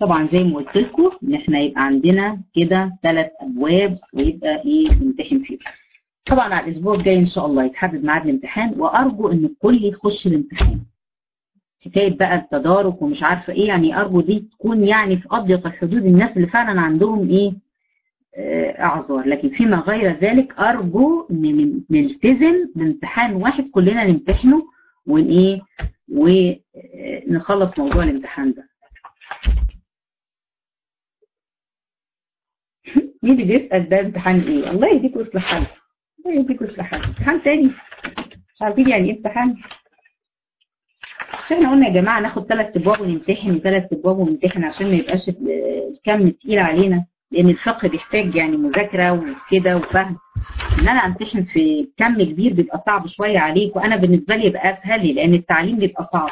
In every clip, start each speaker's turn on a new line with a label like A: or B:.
A: طبعا زي ما قلت لكم ان احنا يبقى عندنا كده ثلاث ابواب ويبقى ايه نمتحن فيهم طبعا على الاسبوع الجاي ان شاء الله يتحدد ميعاد الامتحان وارجو ان الكل يخش الامتحان حكايه بقى التدارك ومش عارفه ايه يعني ارجو دي تكون يعني في اضيق الحدود الناس اللي فعلا عندهم ايه آه، اعذار لكن فيما غير ذلك ارجو ان نلتزم بامتحان واحد كلنا نمتحنه ون ايه ونخلص موضوع الامتحان ده مين اللي بيسال ده امتحان ايه الله يهديكوا ويصلح حالكم الله يهديكوا ويصلح حالكم امتحان تاني مش عارفين يعني ايه امتحان مش احنا قلنا يا جماعه ناخد ثلاث ابواب ونمتحن وثلاث ابواب ونمتحن عشان ما يبقاش الكم تقيل علينا لان الفقه بيحتاج يعني مذاكره وكده وفهم ان انا امتحن في كم كبير بيبقى صعب شويه عليك وانا بالنسبه لي يبقى اسهل لي لان التعليم بيبقى صعب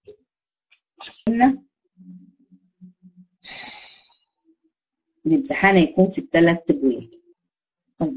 A: قلنا الامتحان هيكون في الثلاث ابواب طيب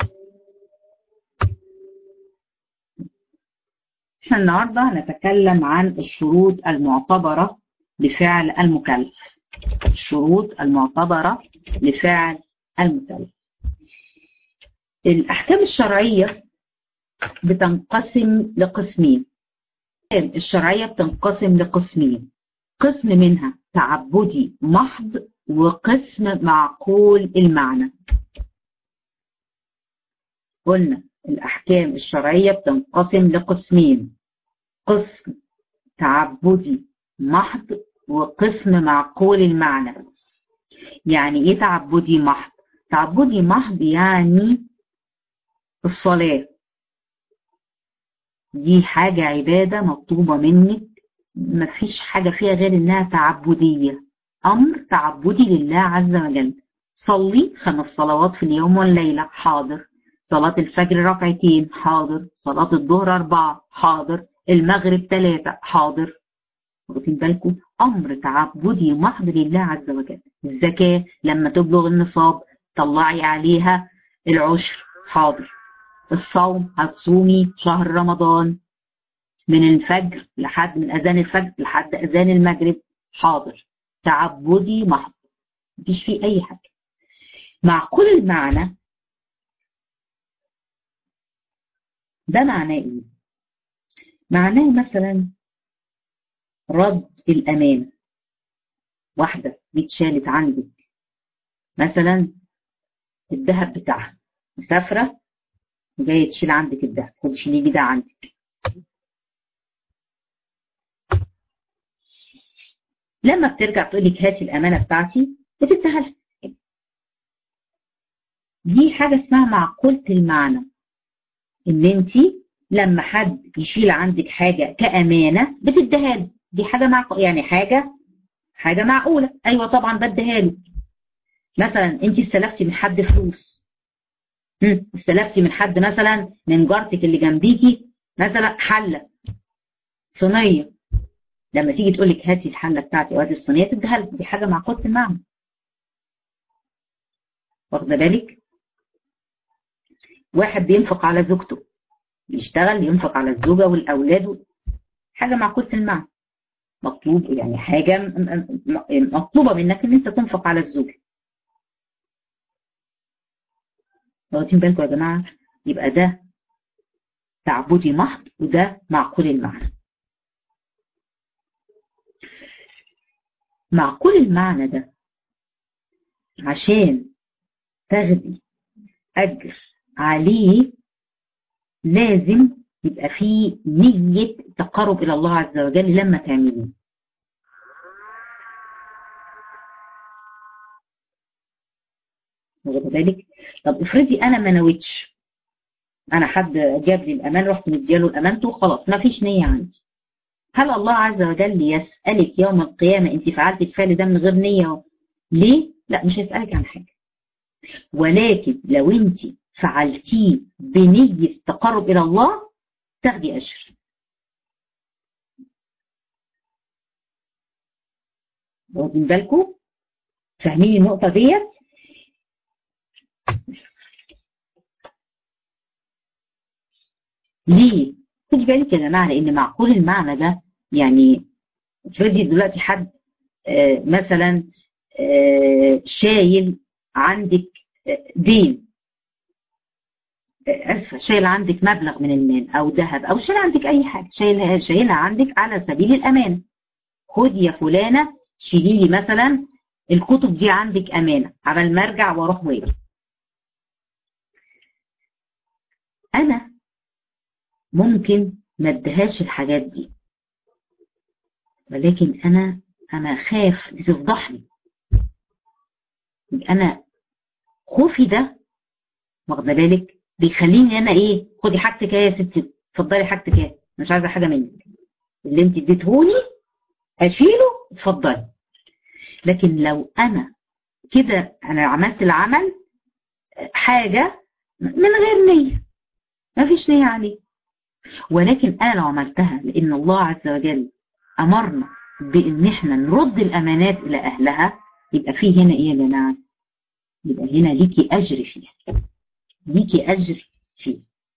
A: احنا النهارده هنتكلم عن الشروط المعتبره لفعل المكلف الشروط المعتبره لفعل المكلف الأحكام الشرعية بتنقسم لقسمين الشرعية بتنقسم لقسمين قسم منها تعبدي محض وقسم معقول المعنى قلنا الأحكام الشرعية بتنقسم لقسمين قسم تعبدي محض وقسم معقول المعنى يعني ايه تعبدي محض تعبدي محض يعني الصلاة دي حاجة عبادة مطلوبة منك مفيش حاجة فيها غير انها تعبدية امر تعبدي لله عز وجل صلي خمس صلوات في اليوم والليلة حاضر صلاة الفجر ركعتين حاضر صلاة الظهر أربعة حاضر المغرب ثلاثة حاضر واخدين بالكم أمر تعبدي محض لله عز وجل الزكاة لما تبلغ النصاب طلعي عليها العشر حاضر الصوم هتصومي شهر رمضان من الفجر لحد من اذان الفجر لحد اذان المغرب حاضر تعبدي محض مفيش فيه اي حاجه مع كل المعنى ده معناه ايه معناه مثلا رد الامانه واحده اتشالت عندك مثلا الذهب بتاعها مسافره وجايه تشيل عندك الذهب خد شيلي ده عندك لما بترجع تقول لك هاتي الامانه بتاعتي بتديها لها دي حاجه اسمها معقوله المعنى ان انت لما حد يشيل عندك حاجه كامانه بتديها له دي حاجه معقول يعني حاجه حاجه معقوله ايوه طبعا بديها له مثلا انت استلفتي من حد فلوس استلفتي من حد مثلا من جارتك اللي جنبيكي مثلا حله صينيه لما تيجي تقول لك هاتي الحله بتاعتي وهاتي الصينيه تديها لك دي حاجه معقوله المعنى واخده بالك واحد بينفق على زوجته بيشتغل ينفق على الزوجه والاولاد حاجه معقوله المعنى مطلوب يعني حاجه مطلوبه منك ان انت تنفق على الزوجه واخدين بالكم يا جماعه يبقى ده تعبدي محض وده معقول المعنى معقول المعنى ده عشان تاخدي اجر عليه لازم يبقى فيه نية تقرب إلى الله عز وجل لما تعمليه واخد بالك طب افرضي انا ما نويتش انا حد جاب لي الامان رحت مدياله الامانته وخلاص ما فيش نيه عندي هل الله عز وجل يسالك يوم القيامه انت فعلت الفعل ده من غير نيه ليه لا مش هيسالك عن حاجه ولكن لو انت فعلتيه بنيه تقرب الى الله تاخدي اجر واخدين بالكم فاهمين النقطه ديت ليه؟ خدي بالك يا جماعه لان معقول المعنى ده يعني افرضي دلوقتي حد آه مثلا شايل عندك دين اسفه شايل عندك مبلغ من المال او ذهب او شايل عندك اي حاجه شايلها شايلها عندك على سبيل الامانه خد يا فلانه شيلي لي مثلا الكتب دي عندك امانه عبال ما ارجع واروح واجي انا ممكن ما اديهاش الحاجات دي ولكن انا انا خاف دي تفضحني انا خوفي ده واخده بالك بيخليني انا ايه خدي حاجتك يا ستي اتفضلي حاجتك ايه مش عايزه حاجه منك اللي انت اديتهولي اشيله اتفضلي لكن لو انا كده انا عملت العمل حاجه من غير نيه ما فيش نيه عليه ولكن انا لو عملتها لان الله عز وجل امرنا بان احنا نرد الامانات الى اهلها يبقى في هنا ايه يا جماعه يبقى هنا ليكي اجر فيها ليكي اجر فيه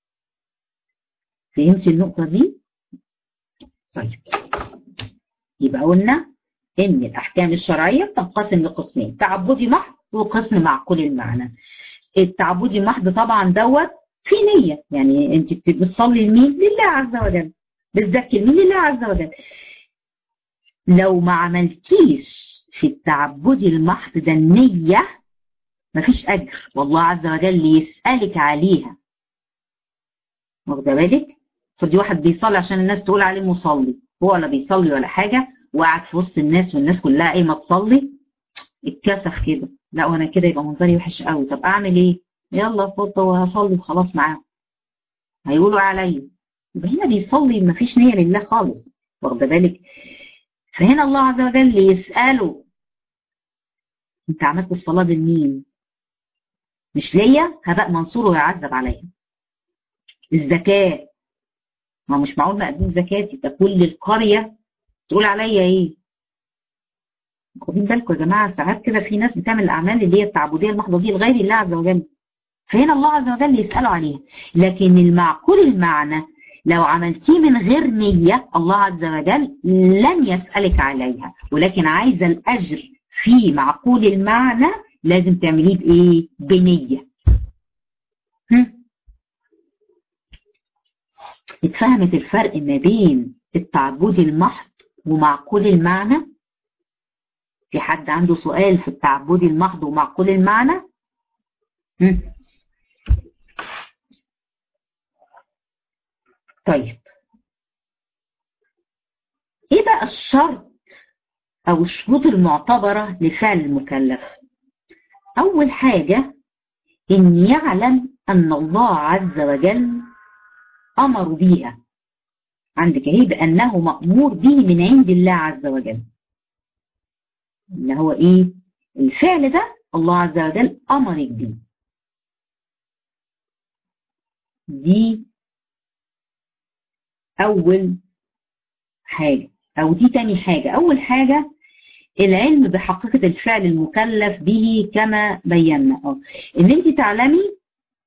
A: فهمتي النقطه دي طيب يبقى قلنا ان الاحكام الشرعيه بتنقسم لقسمين تعبدي محض وقسم معقول المعنى التعبدي محض طبعا دوت في نيه يعني انت بتصلي لمين لله عز وجل بتزكي لمين لله عز وجل لو ما عملتيش في التعبد المحض ده النية مفيش أجر والله عز وجل يسألك عليها واخدة بالك؟ فدي واحد بيصلي عشان الناس تقول عليه مصلي هو ولا بيصلي ولا حاجة وقعد في وسط الناس والناس كلها ايه ما تصلي اتكسف كده لا وانا كده يبقى منظري وحش قوي طب اعمل ايه؟ يلا اتفضل وهصلي وخلاص معاهم هيقولوا عليا يبقى هنا بيصلي مفيش نية لله خالص واخدة بالك؟ فهنا الله عز وجل يسأله انت عملت الصلاة دي لمين؟ مش ليا هبقى منصور ويعذب عليا الزكاة ما مش معقول ما اديش زكاتي ده كل القرية تقول عليا ايه؟ واخدين بالكم يا جماعة ساعات كده في ناس بتعمل الأعمال اللي هي التعبدية المحضة دي لغير الله عز وجل فهنا الله عز وجل يسأله عليها لكن المعقول المعنى لو عملتيه من غير نية الله عز وجل لن يسألك عليها ولكن عايزة الأجر في معقول المعنى لازم تعمليه بإيه؟ بنية اتفهمت الفرق ما بين التعبد المحض ومعقول المعنى في حد عنده سؤال في التعبد المحض ومعقول المعنى هم. طيب ايه بقى الشرط او الشروط المعتبرة لفعل المكلف اول حاجة ان يعلم ان الله عز وجل امر بيها عندك اهي بانه مأمور به من عند الله عز وجل اللي هو ايه الفعل ده الله عز وجل امرك بيه دي أول حاجة أو دي تاني حاجة أول حاجة العلم بحقيقة الفعل المكلف به كما بينا اه إن أنت تعلمي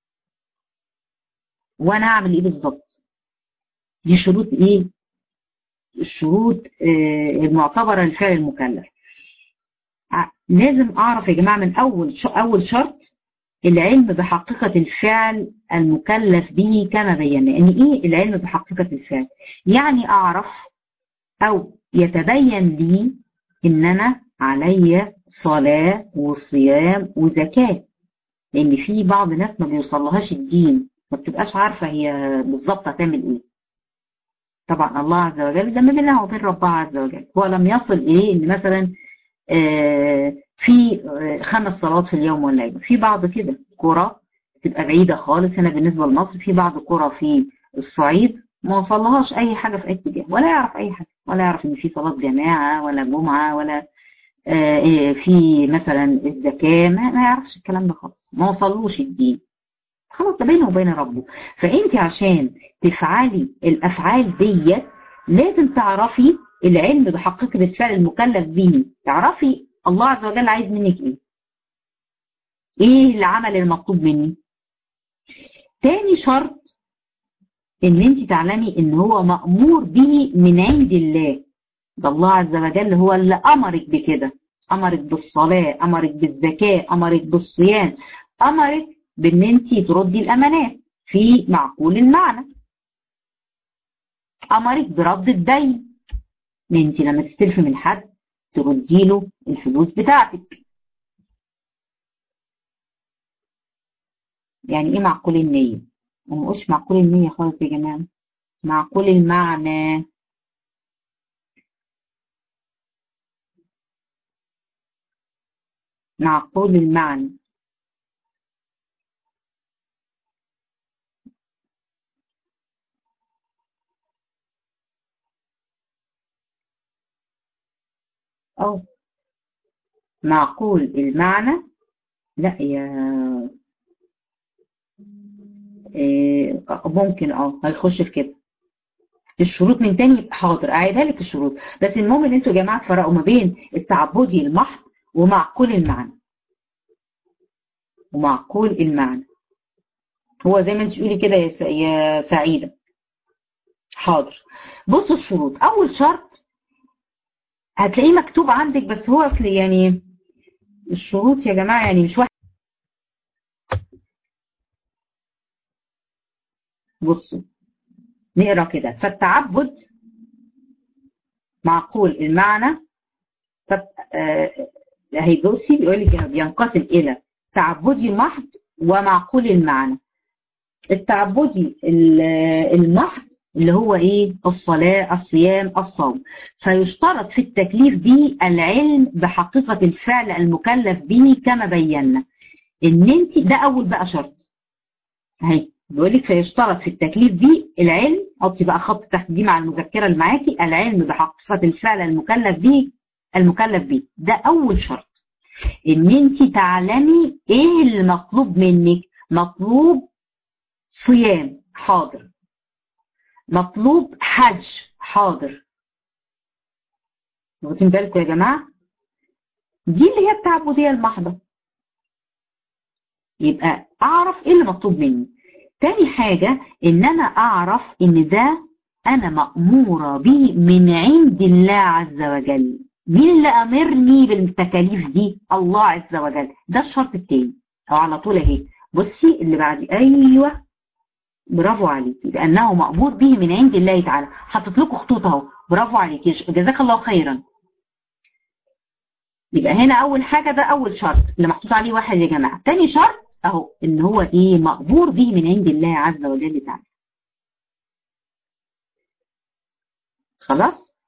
A: وأنا هعمل إيه بالظبط دي شروط إيه الشروط آه المعتبرة للفعل المكلف لازم أعرف يا جماعة من أول أول شرط العلم بحقيقة الفعل المكلف به كما بينا يعني ايه العلم بحقيقة الفعل يعني اعرف او يتبين لي ان انا علي صلاة وصيام وزكاة لان في بعض ناس ما بيوصلهاش الدين ما بتبقاش عارفة هي بالظبط هتعمل ايه طبعا الله عز وجل ده ما بينها وبين ربها عز وجل هو لم يصل ايه ان مثلا آه في خمس صلوات في اليوم والليلة في بعض كده قرى تبقى بعيدة خالص هنا بالنسبة لمصر في بعض قرى في الصعيد ما وصلهاش أي حاجة في أي اتجاه ولا يعرف أي حاجة ولا يعرف إن في صلاة جماعة ولا جمعة ولا في مثلا الزكاة ما, ما يعرفش الكلام ده خالص ما وصلوش الدين خلاص ده بينه وبين ربه فأنت عشان تفعلي الأفعال ديت لازم تعرفي العلم بحقيقة الفعل المكلف به تعرفي الله عز وجل عايز منك ايه ايه العمل المطلوب مني تاني شرط ان انت تعلمي ان هو مأمور به من عند الله ده الله عز وجل هو اللي امرك بكده امرك بالصلاه امرك بالزكاه امرك بالصيام امرك بان انت تردي الامانات في معقول المعنى امرك برد الدين ان انت لما تستلفي من حد تردي له الفلوس بتاعتك يعني ايه معقول النية؟ ما نقولش معقول النية خالص يا جماعة معقول المعنى معقول المعنى أو معقول المعنى لا يا إيه ممكن اه هيخش في كده الشروط من تاني حاضر اعيدها لك الشروط بس المهم ان انتوا يا جماعه تفرقوا ما بين التعبدي المحض ومعقول المعنى ومعقول المعنى هو زي ما انت تقولي كده يا يا سعيده حاضر بصوا الشروط اول شرط هتلاقيه مكتوب عندك بس هو اصل يعني الشروط يا جماعه يعني مش واحد بصوا نقرا كده فالتعبد معقول المعنى فت... آه... هيبصي بيقول لك بينقسم الى تعبدي محض ومعقول المعنى التعبدي المحض اللي هو ايه الصلاة الصيام الصوم فيشترط في التكليف به العلم بحقيقة الفعل المكلف به كما بينا ان انت ده اول بقى شرط اهي بيقول لك فيشترط في التكليف به العلم حطي بقى خط تحت دي مع المذكره اللي معاكي العلم بحقيقه الفعل المكلف به المكلف به ده اول شرط ان انت تعلمي ايه اللي مطلوب منك مطلوب صيام حاضر مطلوب حج حاضر واخدين بالكم يا جماعه دي اللي هي التعبديه المحضه يبقى اعرف ايه اللي مطلوب مني تاني حاجة إن أنا أعرف إن ده أنا مأمورة به من عند الله عز وجل مين اللي أمرني بالتكاليف دي الله عز وجل ده الشرط التاني أو على طول أهي بصي اللي بعد أيوه برافو عليكي لأنه مأمور به من عند الله تعالى حطيت لكم خطوط أهو برافو عليكي جزاك الله خيرا يبقى هنا أول حاجة ده أول شرط اللي محطوط عليه واحد يا جماعة تاني شرط اهو ان هو ايه مقبور به من عند الله عز وجل تعالى خلاص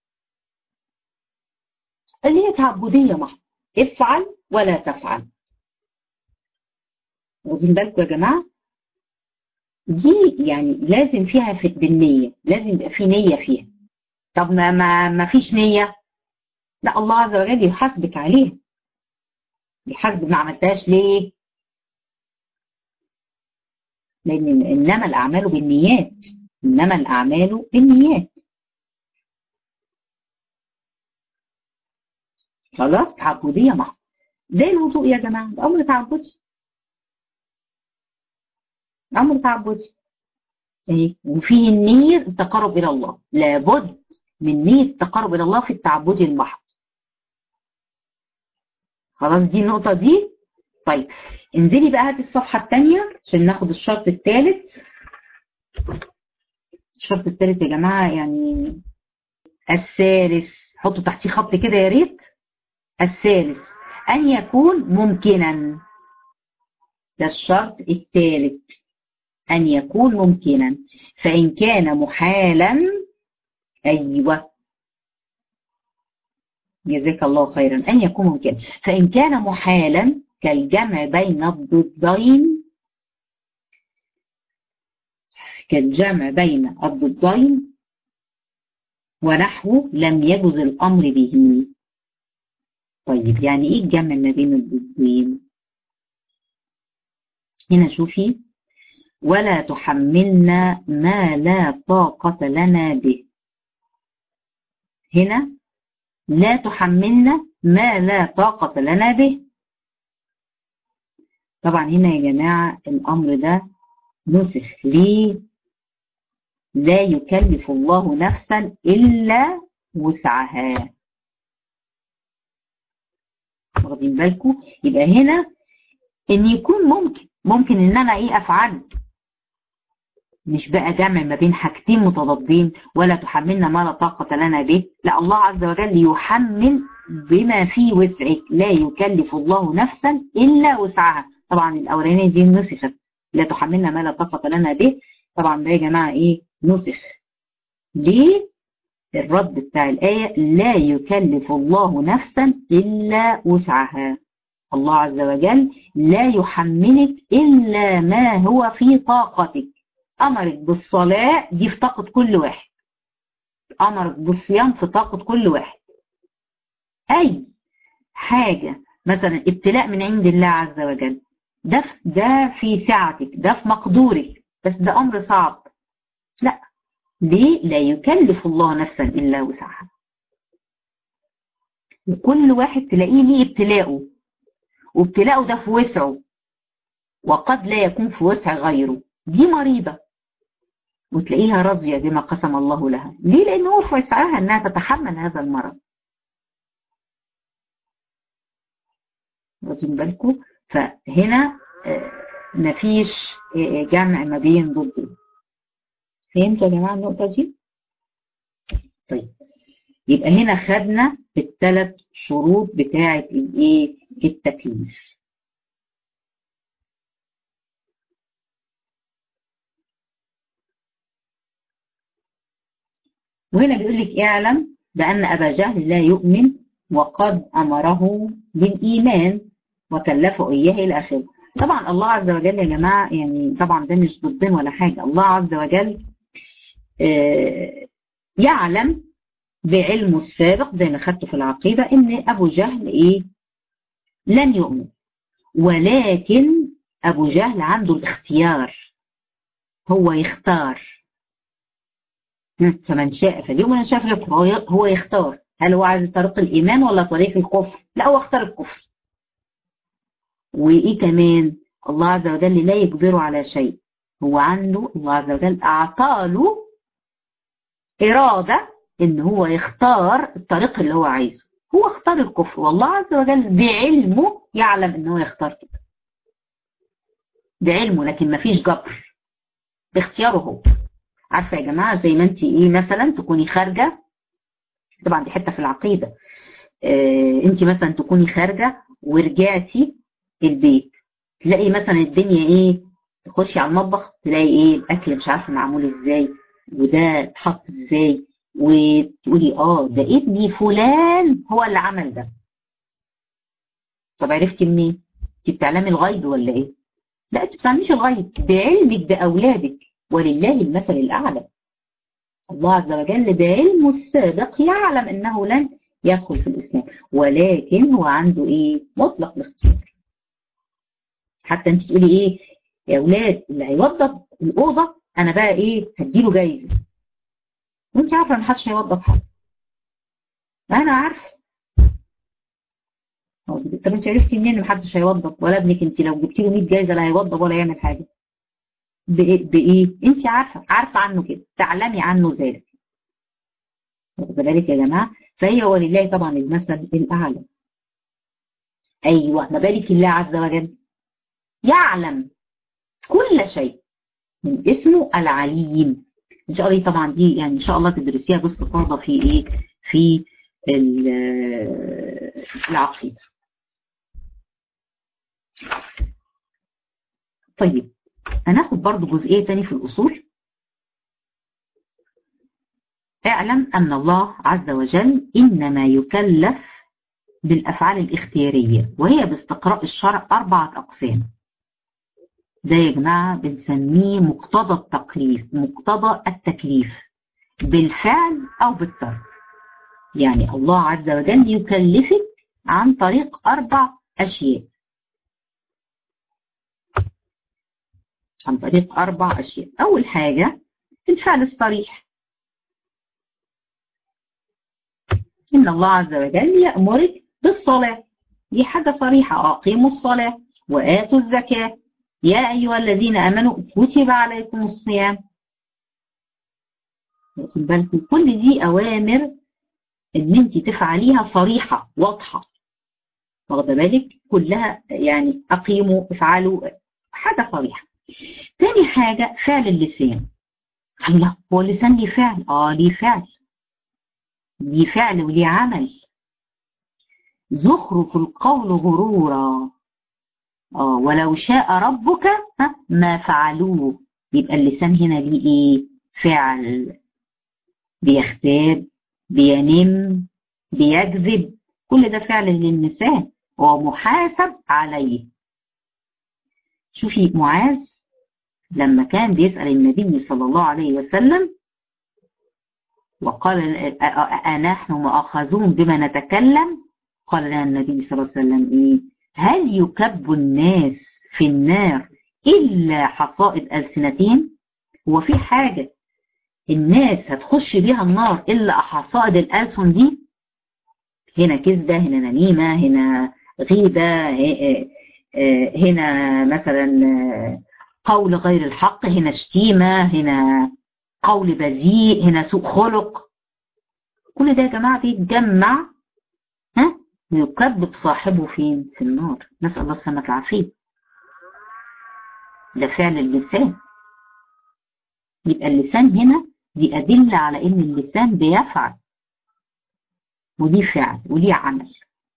A: اللي هي تعبدية محض افعل ولا تفعل واخدين بالكم يا جماعة دي يعني لازم فيها في بالنية لازم يبقى في نية فيها طب ما ما ما فيش نية لا الله عز وجل يحاسبك عليها يحاسبك ما عملتهاش ليه لأن إنما الأعمال بالنيات إنما الأعمال بالنيات خلاص تعبدية محض زي الوضوء يا جماعة ده أمر تعبدي أمر تعبدي إيه وفيه النية التقرب إلى الله لابد من نية التقرب إلى الله في التعبد المحض خلاص دي النقطة دي طيب انزلي بقى هاتي الصفحة الثانية عشان ناخد الشرط الثالث الشرط الثالث يا جماعة يعني الثالث حطوا تحتيه خط كده يا ريت الثالث أن يكون ممكنا ده الشرط الثالث أن يكون ممكنا فإن كان محالا أيوه جزاك الله خيرا أن يكون ممكنا فإن كان محالا كالجمع بين الضدين كالجمع بين الضدين ونحو لم يجز الأمر به طيب يعني إيه الجمع ما بين الضدين هنا شوفي ولا تحملنا ما لا طاقة لنا به هنا لا تحملنا ما لا طاقة لنا به طبعا هنا يا جماعة الأمر ده نسخ ليه لا يكلف الله نفسا إلا وسعها واخدين بالكم يبقى هنا ان يكون ممكن ممكن ان انا ايه افعله مش بقى جمع ما بين حاجتين متضادين ولا تحملنا ما لا طاقة لنا به لا الله عز وجل يحمل بما في وسعك لا يكلف الله نفسا إلا وسعها طبعا الأولانية دي نسخت لا تحملنا ما لا طاقة لنا به طبعا ده يا جماعة إيه نسخ ليه الرد بتاع الآية لا يكلف الله نفسا إلا وسعها الله عز وجل لا يحملك إلا ما هو في طاقتك أمرك بالصلاة دي في طاقة كل واحد أمرك بالصيام في طاقة كل واحد أي حاجة مثلا ابتلاء من عند الله عز وجل ده في ده في سعتك ده في مقدورك بس ده أمر صعب لا ليه لا يكلف الله نفسا إلا وسعها وكل واحد تلاقيه ليه ابتلاءه وابتلاءه ده في وسعه وقد لا يكون في وسع غيره دي مريضة وتلاقيها راضية بما قسم الله لها ليه لأنه هو في وسعها أنها تتحمل هذا المرض واخدين بالكم فهنا مفيش جمع ما بين ضد فهمتوا يا جماعة النقطة دي؟ طيب يبقى هنا خدنا الثلاث شروط بتاعة الايه؟ التكليف. وهنا بيقول لك اعلم بأن أبا جهل لا يؤمن وقد أمره بالإيمان وكلفه إياه إلى آخره. طبعا الله عز وجل يا جماعة يعني طبعا ده مش ضدنا ولا حاجة الله عز وجل آه يعلم بعلمه السابق زي ما خدته في العقيدة ان ابو جهل ايه لن يؤمن ولكن ابو جهل عنده الاختيار هو يختار فمن شاء فاليوم من شاء فليكفر هو يختار هل هو عايز طريق الايمان ولا طريق الكفر لا هو اختار الكفر وايه كمان الله عز وجل لا يجبره على شيء هو عنده الله عز وجل اعطاله اراده ان هو يختار الطريق اللي هو عايزه هو اختار الكفر والله عز وجل بعلمه يعلم ان هو يختار كده بعلمه لكن ما فيش جبر باختياره هو عارفه يا جماعه زي ما انت ايه مثلا تكوني خارجه طبعا دي حته في العقيده اه انت مثلا تكوني خارجه ورجعتي البيت تلاقي مثلا الدنيا ايه تخشي على المطبخ تلاقي ايه الاكل مش عارفه معمول ازاي وده اتحط ازاي وتقولي اه ده ابني فلان هو اللي عمل ده طب عرفتي منين؟ انت بتعلمي الغيب ولا ايه؟ لا انت بتعلميش الغيب بعلمك باولادك ولله المثل الاعلى الله عز وجل بعلمه السابق يعلم انه لن يدخل في الاسلام ولكن هو عنده ايه؟ مطلق الاختيار حتى انت تقولي ايه يا اولاد اللي هيوضب الاوضه انا بقى ايه هديله جايزه وانت عارفه ان محدش هيوضب حد انا عارفه طب انت عرفتي منين ان محدش هيوضب ولا ابنك انت لو جبتي له 100 جايزه لا هيوضب ولا يعمل حاجه بايه, بإيه؟ انت عارفه عارفه عنه كده تعلمي عنه ذلك واخد بالك يا جماعه فهي ولله طبعا المثل الاعلى ايوه ما بالك الله عز وجل يعلم كل شيء من اسمه العليم ان شاء الله طبعا دي يعني ان شاء الله تدرسيها باستفاضه في ايه في العقيده طيب هناخد برضو جزئيه تاني في الاصول اعلم ان الله عز وجل انما يكلف بالافعال الاختياريه وهي باستقراء الشرع اربعه اقسام ده يا جماعة بنسميه مقتضى التكليف مقتضى التكليف بالفعل أو بالترك يعني الله عز وجل يكلفك عن طريق أربع أشياء عن طريق أربع أشياء أول حاجة الفعل الصريح إن الله عز وجل يأمرك بالصلاة دي حاجة صريحة أقيموا الصلاة وآتوا الزكاة يا أيها الذين آمنوا كتب عليكم الصيام واخد بالكم كل دي أوامر إن أنت تفعليها صريحة واضحة واخده بالك كلها يعني اقيموا افعلوا حاجه صريحه تاني حاجه فعل اللسان الله هو اللسان ليه فعل اه ليه فعل ليه فعل وليه عمل زخرف القول غرورا اه ولو شاء ربك ها ما فعلوه يبقى اللسان هنا ليه ايه فعل بيختاب بينم بيكذب كل ده فعل للنساء ومحاسب عليه شوفي معاذ لما كان بيسأل النبي صلى الله عليه وسلم وقال أنحن مؤاخذون بما نتكلم قال لنا النبي صلى الله عليه وسلم إيه هل يكب الناس في النار إلا حصائد ألسنتهم هو في حاجة الناس هتخش بيها النار إلا حصائد الألسن دي هنا كذبة هنا نميمة هنا غيبة هنا مثلا قول غير الحق هنا شتيمة هنا قول بذيء هنا سوء خلق كل ده يا جماعة بيتجمع ها ويكبب صاحبه فين في النار نسأل الله السلامة العافية ده فعل اللسان يبقى اللسان هنا دي أدلة على إن اللسان بيفعل ودي فعل ودي عمل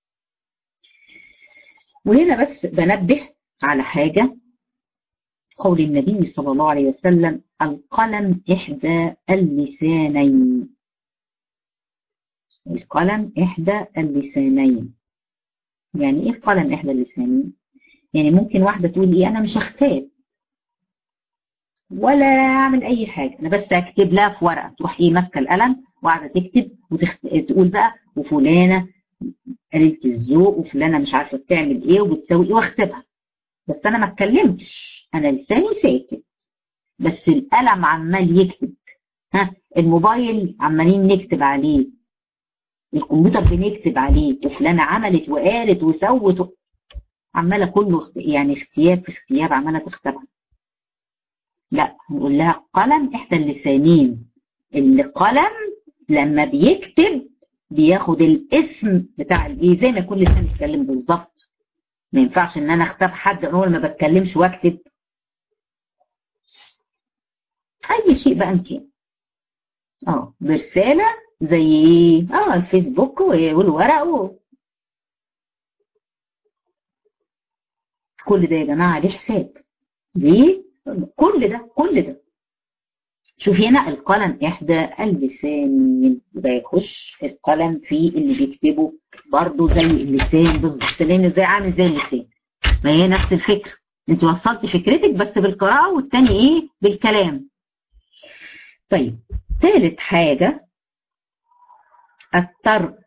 A: وهنا بس بنبه على حاجة قول النبي صلى الله عليه وسلم القلم إحدى اللسانين القلم إحدى اللسانين يعني إيه القلم إحدى اللسانين؟ يعني ممكن واحدة تقول إيه أنا مش هختاب ولا أعمل أي حاجة أنا بس أكتب لها في ورقة تروح إيه ماسكة القلم وقاعدة تكتب وتقول بقى وفلانة قليلة الذوق وفلانة مش عارفة بتعمل إيه وبتسوي إيه واختبها بس أنا ما اتكلمتش أنا لساني ساكت بس القلم عمال يكتب ها الموبايل عمالين نكتب عليه الكمبيوتر بنكتب عليه وفلانة عملت وقالت وسوت عمالة كله يعني اختياب في اختياب عمالة تختبها لا نقول لها قلم احدى اللسانين اللي قلم لما بيكتب بياخد الاسم بتاع الايه زي ما كل لسان يتكلم بالظبط ما ينفعش ان انا اختار حد اول ما بتكلمش واكتب اي شيء بقى كان اه برساله زي ايه اه الفيسبوك والورق و... كل ده يا جماعه ليه حساب ليه كل ده كل ده شوف هنا القلم إحدى اللسانين يبقى يخش القلم في اللي بيكتبه برضه زي اللسان بالظبط لأنه زي عامل زي اللسان ما هي نفس الفكرة أنت وصلت فكرتك بس بالقراءة والتاني إيه بالكلام طيب ثالث حاجة الترك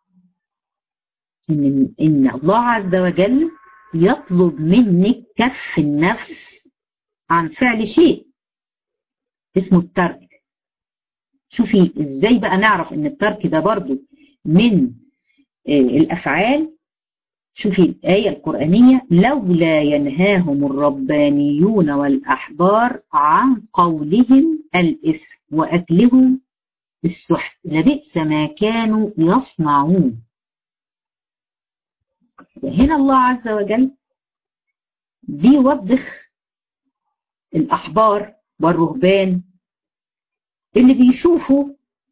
A: إن إن الله عز وجل يطلب منك كف النفس عن فعل شيء اسمه الترك شوفي ازاي بقى نعرف ان الترك ده برضو من الافعال شوفي الآية القرآنية لولا ينهاهم الربانيون والأحبار عن قولهم الإثم وأكلهم السحت لبئس ما كانوا يصنعون هنا الله عز وجل بيوبخ الأحبار والرهبان اللي بيشوفوا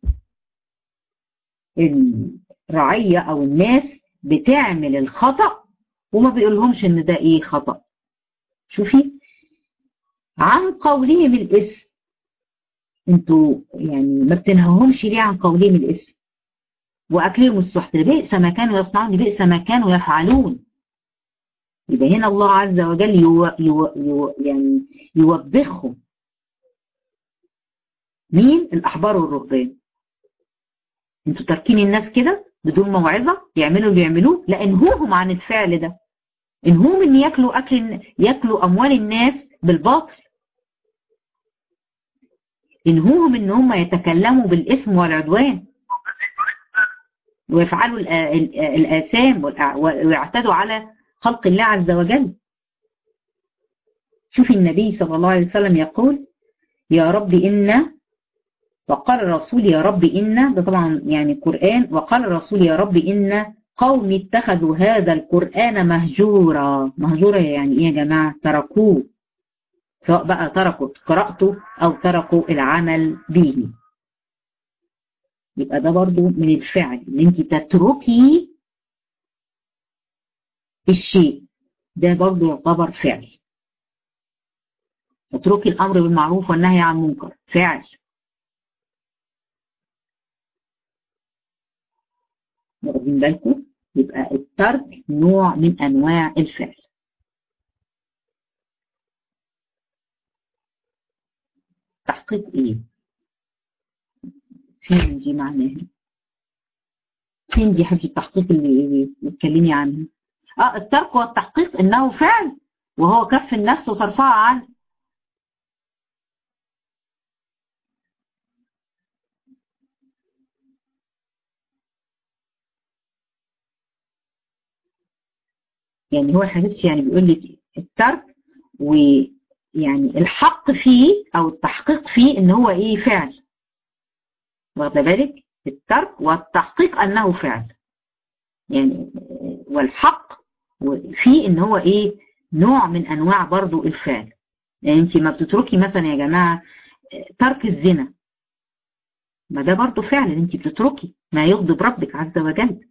A: الرعية أو الناس بتعمل الخطأ وما بيقولهمش إن ده إيه خطأ شوفي عن قولهم الاسم انتوا يعني ما بتنهوهمش ليه عن قولهم الاسم واكلهم السحت بئس ما كانوا يصنعون بئس ما كانوا يفعلون يبقى هنا الله عز وجل يو يو يو يعني يوبخهم مين الاحبار والرهبان انتوا تاركين الناس كده بدون موعظه يعملوا اللي يعملوه لا انهوهم عن الفعل ده انهوهم ان ياكلوا اكل ياكلوا اموال الناس بالباطل انهوهم ان هم يتكلموا بالاثم والعدوان ويفعلوا الاثام ويعتدوا على خلق الله عز وجل شوفي النبي صلى الله عليه وسلم يقول يا رب إن وقال الرسول يا رب إن ده طبعا يعني قرآن وقال الرسول يا رب إن قوم اتخذوا هذا القرآن مهجورا مهجورا يعني ايه يا جماعة تركوه سواء بقى تركوا قراءته او تركوا العمل به يبقى ده برضو من الفعل ان انت تتركي الشيء ده برضو يعتبر فعل تتركي الامر بالمعروف والنهي عن المنكر فعل واخدين بالكم يبقى الترك نوع من انواع الفعل تحقيق ايه فين دي معناها فين دي حاجة التحقيق اللي بتكلمي عنها اه الترك والتحقيق انه فعل وهو كف النفس وصرفها عن يعني هو يا حبيبتي يعني بيقول لك الترك ويعني الحق فيه او التحقيق فيه ان هو ايه فعل واخده بالك الترك والتحقيق انه فعل يعني والحق فيه ان هو ايه نوع من انواع برضو الفعل يعني انت ما بتتركي مثلا يا جماعه ترك الزنا ما ده برضو فعل انت بتتركي ما يغضب ربك عز وجل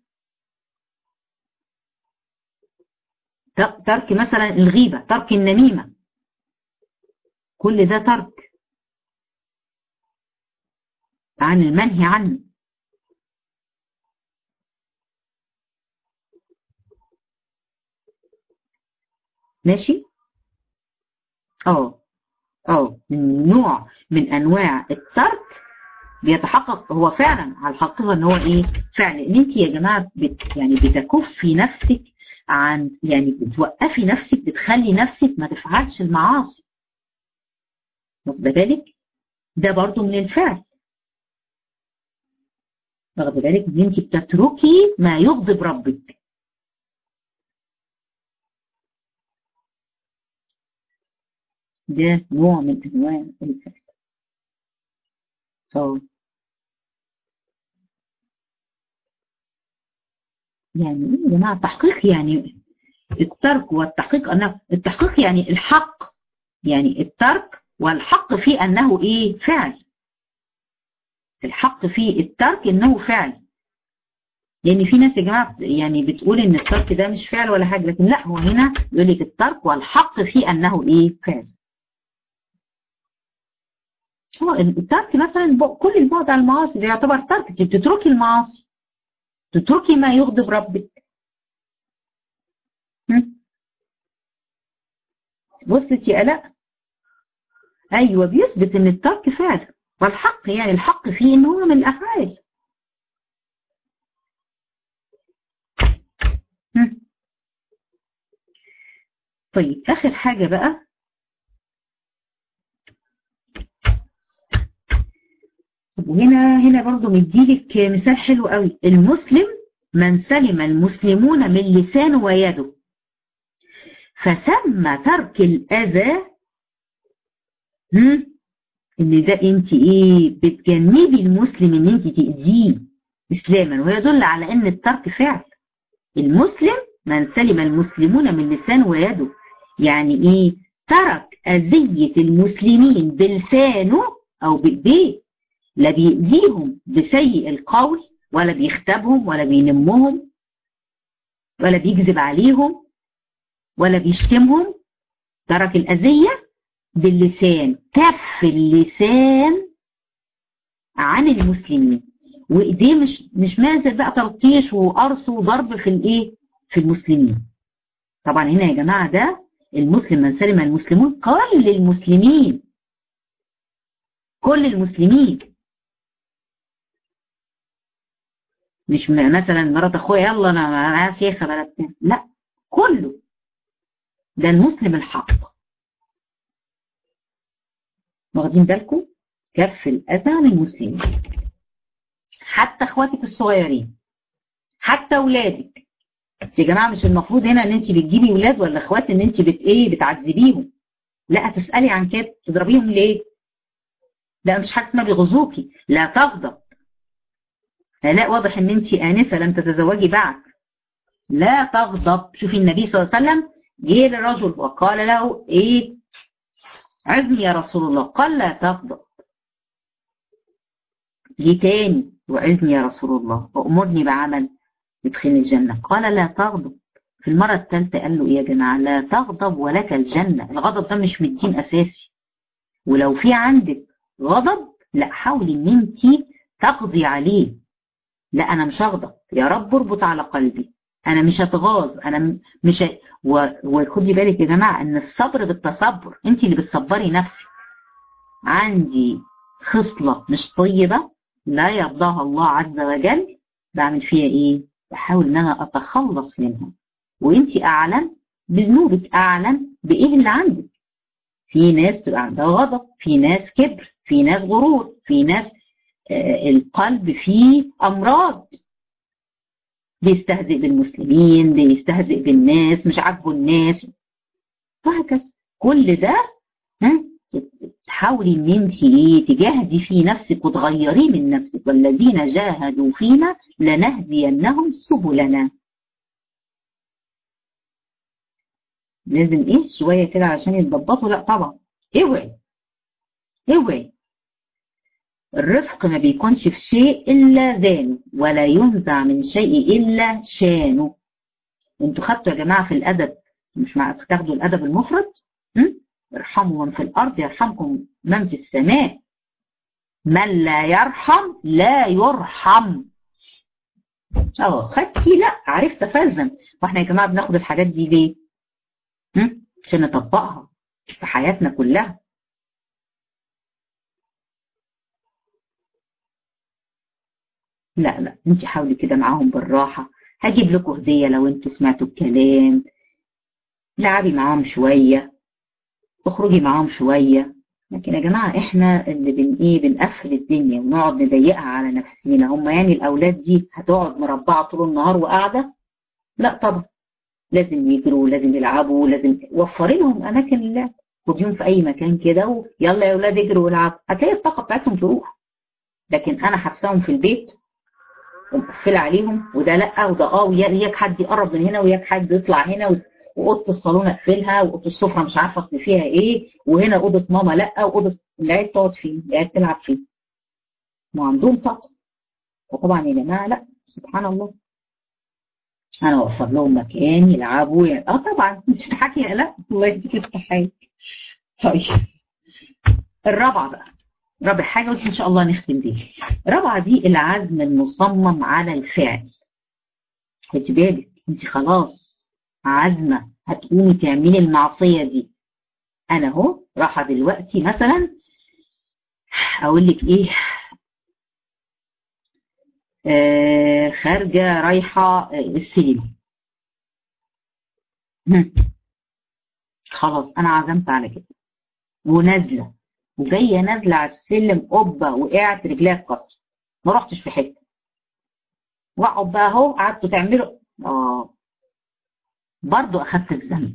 A: ترك مثلا الغيبة ترك النميمة كل ده ترك عن المنهي عنه ماشي اه اه نوع من انواع الترك بيتحقق هو فعلا على الحقيقه ان هو ايه فعلا ان انت يا جماعه بت يعني بتكفي نفسك عن يعني بتوقفي نفسك بتخلي نفسك ما تفعلش المعاصي واخده بالك ده برضو من الفعل واخده بالك ان انت بتتركي ما يغضب ربك ده نوع من انواع الفعل اه يعني ايه يا جماعه التحقيق يعني الترك والتحقيق انه التحقيق يعني الحق يعني الترك والحق في انه ايه فعل الحق في الترك انه فعل لان في ناس يا جماعه يعني بتقول ان الترك ده مش فعل ولا حاجه لكن لا هو هنا يقول لك الترك والحق في انه ايه فعل هو الترك مثلا كل البعد عن المعاصي ده يعتبر ترك انت بتتركي المعاصي تتركي ما يغضب ربك بصت يا الاء ايوه بيثبت ان الترك فعل والحق يعني الحق فيه ان هو من الافعال طيب اخر حاجه بقى وهنا هنا برضو مديلك مثال حلو قوي المسلم من سلم المسلمون من لسانه ويده فسمى ترك الاذى ان ده انت ايه بتجنبي المسلم ان انت تاذيه اسلاما ويدل على ان الترك فعل المسلم من سلم المسلمون من لسانه ويده يعني ايه ترك اذيه المسلمين بلسانه او بايديه لا بيأذيهم بسيء القول ولا بيختبهم ولا بينمهم ولا بيكذب عليهم ولا بيشتمهم ترك الأذية باللسان كف اللسان عن المسلمين وايديه مش مش نازل بقى تلطيش وقرص وضرب في الايه في المسلمين طبعا هنا يا جماعه ده المسلم من سلم المسلمون كل المسلمين كل المسلمين مش مثلا مرات اخويا يلا انا انا شيخه بلا لا كله ده المسلم الحق واخدين بالكم كف الاذى عن المسلمين حتى اخواتك الصغيرين حتى اولادك يا جماعه مش المفروض هنا ان انت بتجيبي ولاد ولا اخوات ان انت بت ايه بتعذبيهم لا تسالي عن كده تضربيهم ليه لا مش حاجه اسمها بيغزوكي لا تغضب لا واضح ان انت انسه لم تتزوجي بعد لا تغضب شوفي النبي صلى الله عليه وسلم جه للرجل وقال له ايه عزني يا رسول الله قال لا تغضب جه تاني وعزني يا رسول الله وامرني بعمل يدخلني الجنه قال لا تغضب في المره الثالثه قال له ايه يا جماعه لا تغضب ولك الجنه الغضب ده مش من الدين اساسي ولو في عندك غضب لا حاولي ان انت تقضي عليه لا انا مش هغضب يا رب اربط على قلبي انا مش هتغاظ انا مش ه... و... وخدي بالك يا جماعه ان الصبر بالتصبر انت اللي بتصبري نفسك عندي خصله مش طيبه لا يرضاها الله عز وجل بعمل فيها ايه بحاول ان انا اتخلص منها وانت اعلم بذنوبك اعلم بايه اللي عندك في ناس تبقى عندها غضب في ناس كبر في ناس غرور في ناس آه القلب فيه امراض بيستهزئ بالمسلمين بيستهزئ بالناس مش عاجبه الناس وهكذا كل ده ها تحاولي ان انت ايه تجاهدي في نفسك وتغيريه من نفسك والذين جاهدوا فينا لنهدينهم سبلنا لازم ايه شويه كده عشان يتظبطوا لا طبعا اوعي اوعي الرفق ما بيكونش في شيء الا زانه ولا ينزع من شيء الا شانه انتوا خدتوا يا جماعه في الادب مش مع تاخدوا الادب المفرد ارحموا من في الارض يرحمكم من في السماء من لا يرحم لا يرحم اه خدتي لا عرفت افلزم واحنا يا جماعه بناخد الحاجات دي ليه؟ عشان نطبقها في حياتنا كلها لا لا انت حاولي كده معاهم بالراحة هجيب لكم هدية لو انتوا سمعتوا الكلام لعبي معاهم شوية اخرجي معاهم شوية لكن يا جماعة احنا اللي بن ايه بنقفل الدنيا ونقعد نضيقها على نفسينا هم يعني الاولاد دي هتقعد مربعة طول النهار وقاعدة لا طبعا لازم يجروا لازم يلعبوا لازم وفري لهم اماكن اللعب خديهم في اي مكان كده ويلا يا اولاد اجروا والعبوا هتلاقي الطاقه بتاعتهم تروح لكن انا حبساهم في البيت ومقفله عليهم وده لا وده اه وياك حد يقرب من هنا وياك حد يطلع هنا واوضه الصالون اقفلها واوضه السفره مش عارفه اصل فيها ايه وهنا اوضه ماما لا واوضه العيال تقعد فين العيال تلعب فين ما عندهم طاقه وطبعا يا جماعه لا سبحان الله انا اوفر لهم مكان يلعبوا يعني اه طبعا مش تضحكي لا الله يديك التحيه طيب الرابعه بقى رابع حاجه ودي ان شاء الله نختم بيها الرابعه دي العزم المصمم على الفعل خدي بالك انت خلاص عازمه هتقومي تعملي المعصيه دي انا اهو رايحه دلوقتي مثلا اقول لك ايه آه خارجة رايحة السينما خلاص أنا عزمت على كده ونازلة وجاية نازلة على السلم قبة وقعت رجليها اتكسرت ما رحتش في حتة واقعد بقى اهو قعدتوا تعملوا اه برضو أخدت الذنب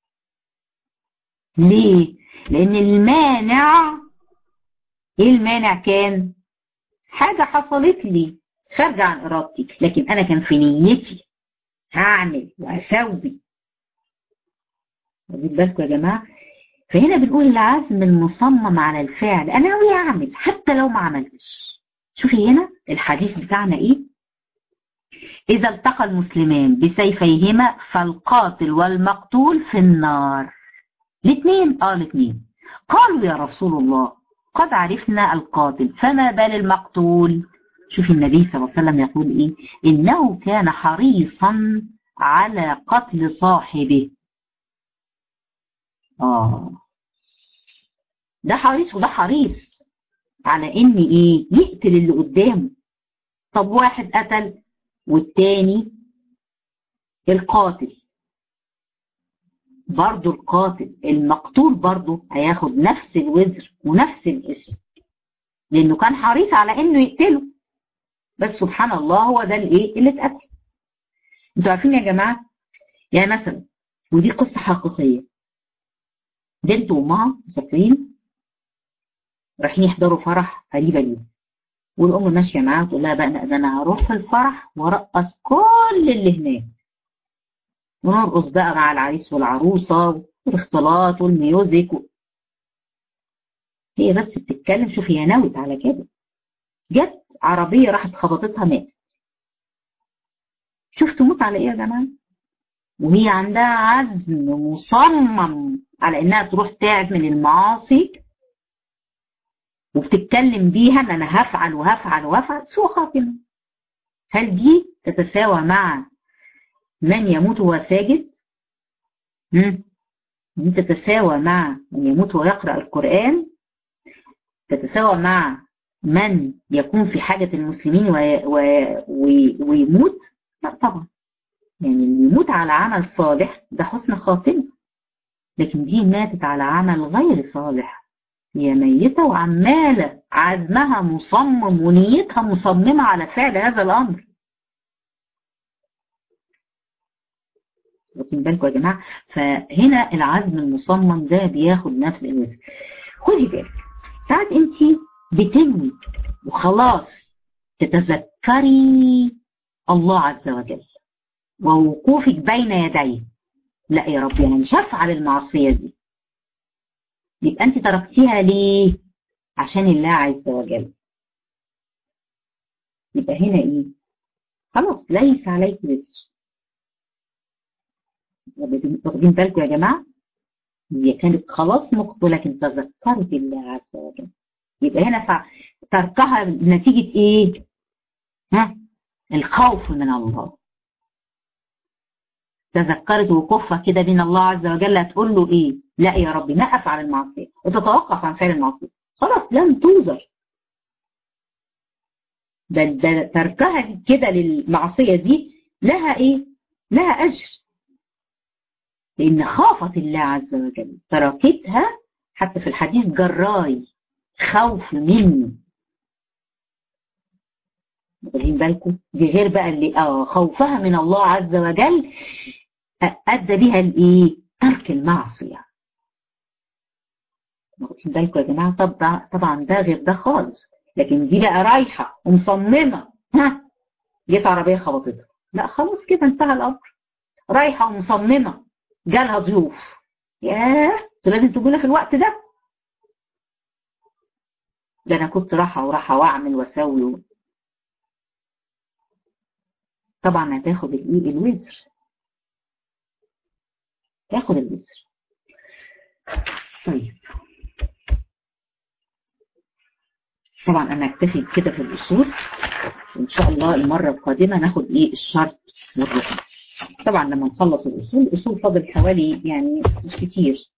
A: ليه؟ لأن المانع إيه المانع كان؟ حاجة حصلت لي خارجة عن إرادتي لكن أنا كان في نيتي هعمل وهسوي واخدين بالكم يا جماعة فهنا بنقول العزم المصمم على الفعل أنا ناوي أعمل حتى لو ما عملتش شوفي هنا الحديث بتاعنا إيه إذا التقى المسلمان بسيفيهما فالقاتل والمقتول في النار الاثنين اه الاثنين قالوا يا رسول الله قد عرفنا القاتل فما بال المقتول شوف النبي صلى الله عليه وسلم يقول ايه انه كان حريصا على قتل صاحبه اه ده حريص وده حريص على ان ايه يقتل اللي قدامه طب واحد قتل والتاني القاتل برضه القاتل المقتول برضه هياخد نفس الوزر ونفس الاسم لانه كان حريص على انه يقتله بس سبحان الله هو ده الايه اللي اتقتل انتوا عارفين يا جماعه يعني مثلا ودي قصه حقيقيه بنت وامها مسافرين رايحين يحضروا فرح قريبه ليهم والام ماشيه معاها وتقول لها بقى ده انا هروح في الفرح وارقص كل اللي هناك ونرقص بقى مع العريس والعروسة والاختلاط والميوزك و... هي بس بتتكلم شوف هي نوت على كده جت عربية راحت خبطتها ماتت شوف تموت على ايه يا جماعة وهي عندها عزم مصمم على انها تروح تعمل المعاصي وبتتكلم بيها ان انا هفعل وهفعل وهفعل سوء خاتمه هل دي تتساوى مع من يموت وهو ساجد؟ دي تتساوى مع من يموت ويقرأ القرآن تتساوى مع من يكون في حاجة المسلمين وي... وي... ويموت لا طبعا يعني اللي يموت على عمل صالح ده حسن خاتمة لكن دي ماتت على عمل غير صالح هي ميتة وعمالة عزمها مصمم ونيتها مصممة على فعل هذا الأمر واخدين بالكم يا جماعة فهنا العزم المصمم ده بياخد نفس الوزن خدي بالك ساعات انت بتنوي وخلاص تتذكري الله عز وجل ووقوفك بين يديه لا يا ربي انا مش هفعل المعصيه دي يبقى انت تركتيها ليه عشان الله عز وجل يبقى هنا ايه خلاص ليس عليك وزر واخدين بالكم يا جماعه هي كانت خلاص مقبله لكن تذكرت الله عز وجل يبقى هنا تركها نتيجه ايه ها الخوف من الله تذكرت وقوفها كده بين الله عز وجل هتقول له ايه لا يا ربي ما افعل المعصيه وتتوقف عن فعل المعصيه خلاص لم توزر ده, ده تركها كده للمعصيه دي لها ايه لها اجر لان خافت الله عز وجل تركتها حتى في الحديث جراي خوف منه واخدين بالكم دي غير بقى اللي اه خوفها من الله عز وجل ادى بها الايه ترك المعصيه واخدين بالكم يا جماعه طب ده طبعا ده غير ده خالص لكن دي بقى رايحه ومصممه ها جت عربيه خبطتها لا خلاص كده انتهى الامر رايحه ومصممه جالها ضيوف ياه لازم تقولها في الوقت ده ده انا كنت رايحه ورايحه واعمل واسوي طبعا هتاخد الايه الوزر تاخد الوزر طيب طبعا انا اكتفي كده في الاصول وان شاء الله المره القادمه ناخد ايه الشرط والركن طبعا لما نخلص الاصول الاصول فاضل حوالي يعني مش كتير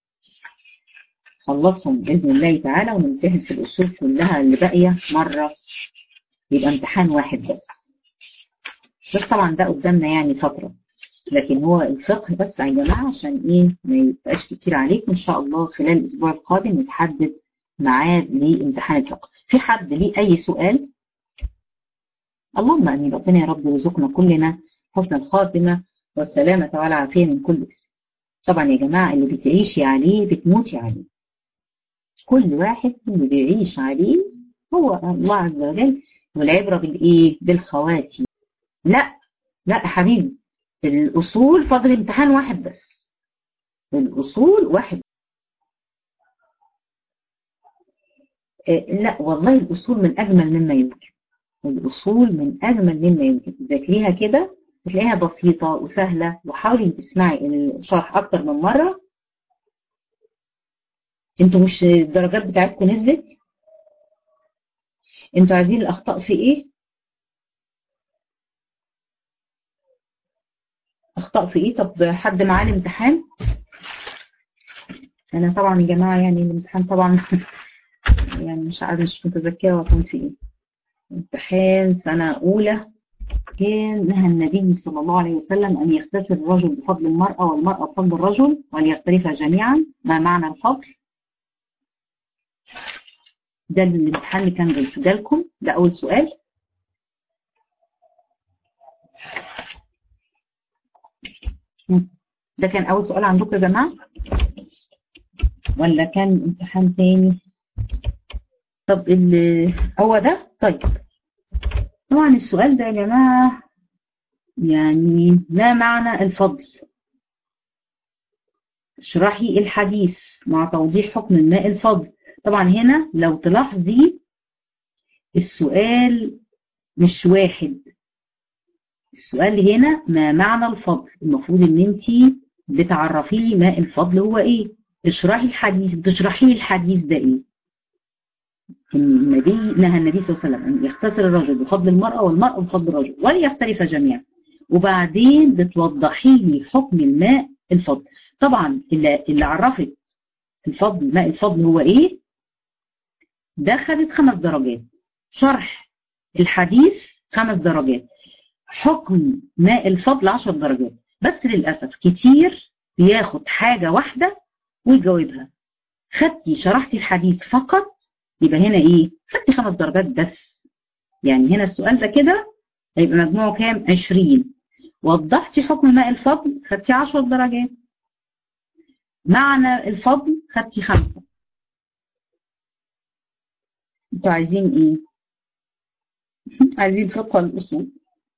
A: خلصهم باذن الله تعالى ونمتحن في الاصول كلها اللي باقيه مره يبقى امتحان واحد بس بس طبعا ده قدامنا يعني فتره لكن هو الفقه بس يا جماعه عشان ايه ما يبقاش كتير عليكم ان شاء الله خلال الاسبوع القادم نتحدد ميعاد لامتحان الفقه في حد ليه اي سؤال اللهم امين ربنا يا رب يرزقنا كلنا حسن الخاتمه والسلامه والعافيه من كل اسم طبعا يا جماعه اللي بتعيشي عليه بتموتي عليه كل واحد اللي بيعيش عليه هو الله عز وجل والعبره بالايه بالخواتيم لا لا يا حبيبي الاصول فاضل امتحان واحد بس الاصول واحد لا والله الأصول من أجمل مما يمكن الأصول من أجمل مما يمكن تذاكريها كده هتلاقيها بسيطة وسهلة وحاولي تسمعي الشرح أكتر من مرة انتوا مش الدرجات بتاعتكم نزلت انتوا عايزين الأخطاء في إيه أخطاء في إيه طب حد معاه الامتحان أنا طبعا يا جماعة يعني الامتحان طبعا يعني مش عارفة مش متذكرة كان في ايه امتحان سنة أولى كان نهى النبي صلى الله عليه وسلم أن يغتسل الرجل بفضل المرأة والمرأة بفضل الرجل وليغترفا جميعا ما معنى الفضل ده الامتحان اللي كان جاي لكم ده أول سؤال ده كان أول سؤال عندكم يا جماعة ولا كان امتحان تاني طب هو ده طيب طبعا السؤال ده يا جماعة يعني ما معنى الفضل اشرحي الحديث مع توضيح حكم الماء الفضل طبعا هنا لو تلاحظي السؤال مش واحد السؤال هنا ما معنى الفضل المفروض ان انت بتعرفي لي ماء الفضل هو ايه اشرحي الحديث بتشرحي لي الحديث ده ايه النبي نهى النبي صلى الله عليه وسلم ان يغتسل الرجل بفضل المرأة والمرأة بفضل الرجل وليختلف جميعا وبعدين بتوضحي لي حكم الماء الفضل طبعا اللي, اللي عرفت الفضل ماء الفضل هو ايه ده خدت خمس درجات شرح الحديث خمس درجات حكم ماء الفضل عشر درجات بس للأسف كتير بياخد حاجة واحدة ويجاوبها خدتي شرحتي الحديث فقط يبقى هنا ايه خدتي خمس درجات بس يعني هنا السؤال ده كده هيبقى مجموعه كام 20 وضحتي حكم ماء الفضل خدتي 10 درجات معنى الفضل خدتي خمسة انتوا عايزين ايه عايزين فقه الاصول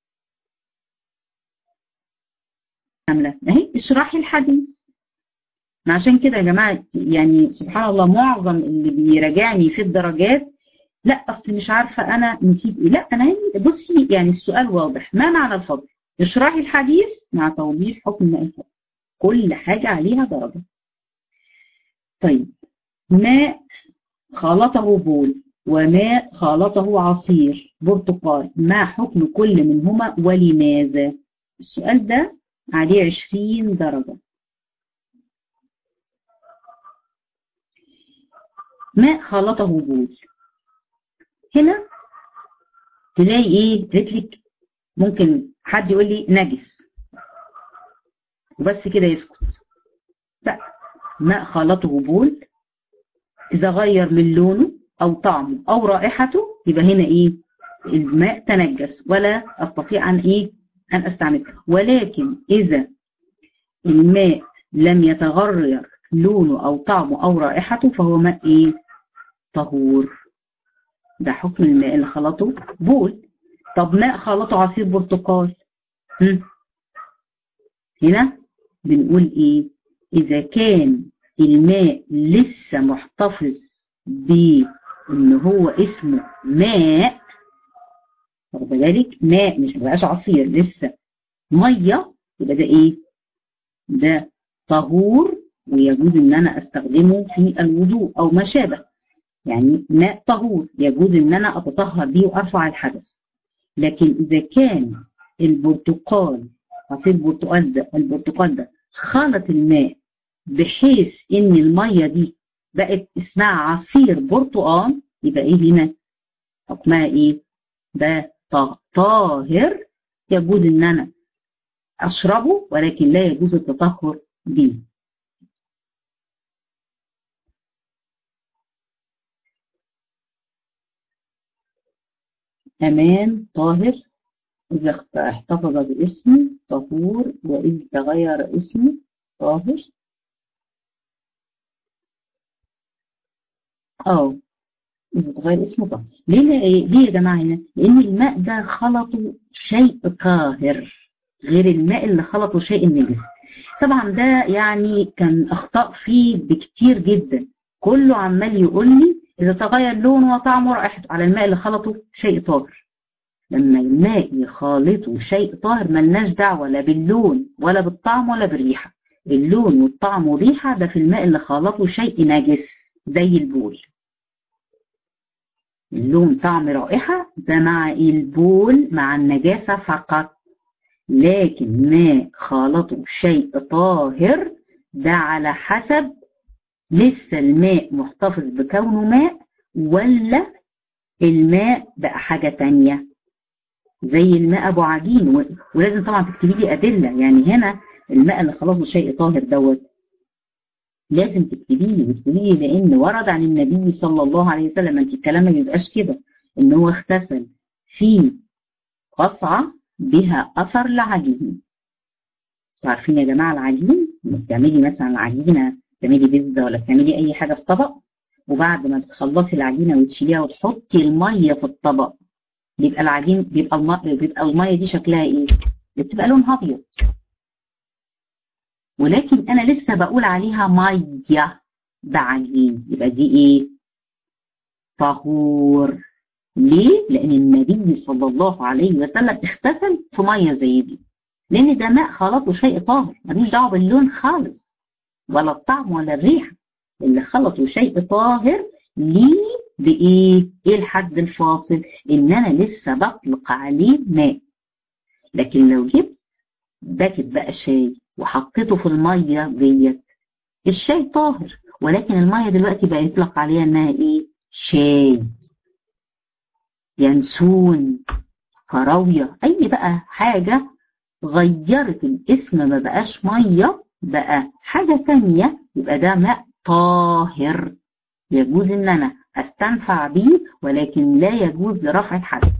A: كامله اهي اشرحي الحديث عشان كده يا جماعه يعني سبحان الله معظم اللي بيراجعني في الدرجات لا اصل مش عارفه انا نسيت ايه لا انا بصي يعني السؤال واضح ما معنى الفضل اشرحي الحديث مع توضيح حكم ماء الفضل كل حاجه عليها درجه طيب ماء خلطه بول وماء خلطه عصير برتقال ما حكم كل منهما ولماذا السؤال ده عليه عشرين درجة ماء خلطه بول هنا تلاقي ايه رجلك ممكن حد يقول لي نجس وبس كده يسكت لا ماء خلطه بول اذا غير من لونه او طعمه او رائحته يبقى هنا ايه الماء تنجس ولا استطيع ان ايه ان استعمله ولكن اذا الماء لم يتغير لونه او طعمه او رائحته فهو ماء ايه طهور ده حكم الماء اللي خلطه بول طب ماء خلطه عصير برتقال هم؟ هنا بنقول ايه اذا كان الماء لسه محتفظ بان هو اسمه ماء واخد بالك ماء مش مبقاش عصير لسه ميه يبقى ده ايه ده طهور ويجوز ان انا استخدمه في الوضوء او ما شابه يعني ماء طهور يجوز ان انا اتطهر بيه وارفع الحدث لكن اذا كان البرتقال عصير البرتقال ده البرتقال ده خلط الماء بحيث ان الميه دي بقت اسمها عصير برتقال يبقى ايه هنا حكمها ايه ده طاهر يجوز ان انا اشربه ولكن لا يجوز التطهر به أمان طاهر إذا احتفظ باسمه طهور وإذا تغير اسمه طاهر اه إذا تغير اسمه طاهر ليه إيه؟ ليه يا جماعة هنا؟ لأن الماء ده خلطه شيء طاهر غير الماء اللي خلطه شيء نجس طبعا ده يعني كان أخطاء فيه بكتير جدا كله عمال يقول لي إذا تغير لونه وطعمه ورائحته على الماء اللي خلطه شيء طاهر لما الماء يخالطه شيء طاهر ملناش دعوة لا باللون ولا بالطعم ولا بالريحة اللون والطعم والريحة ده في الماء اللي خالطه شيء نجس زي البول اللون طعم رائحة ده مع البول مع النجاسة فقط لكن ماء خالطه شيء طاهر ده على حسب لسه الماء محتفظ بكونه ماء ولا الماء بقى حاجة تانية زي الماء ابو عجين ولازم طبعا تكتبي لي ادله يعني هنا الماء اللي خلاص شيء طاهر دوت لازم تكتبي لي وتقولي لي لان ورد عن النبي صلى الله عليه وسلم انت الكلام ما بيبقاش كده ان هو اغتسل في قصعه بها اثر لعجين عارفين يا جماعه العجين لما بتعملي مثلا العجينه بتعملي بيتزا ولا بتعملي اي حاجه في طبق وبعد ما تخلصي العجينه وتشيليها وتحطي الميه في الطبق بيبقى العجين بيبقى المية بيبقى المية دي شكلها ايه؟ بتبقى لونها ابيض ولكن انا لسه بقول عليها ميه بعدين يبقى دي ايه طهور ليه لان النبي صلى الله عليه وسلم اغتسل في ميه زي دي لان ده ماء خلطه شيء طاهر ملوش دعوه باللون خالص ولا الطعم ولا الريحه اللي خلطه شيء طاهر ليه بايه ايه الحد الفاصل ان انا لسه بطلق عليه ماء لكن لو جبت باكت بقى شاي وحطيته في الميه ديت الشاي طاهر ولكن الميه دلوقتي بقى يطلق عليها انها ايه شاي ينسون فراوية اي بقى حاجة غيرت الاسم ما بقاش مية بقى حاجة تانية يبقى ده ماء طاهر يجوز ان انا استنفع بيه ولكن لا يجوز لرفع الحدث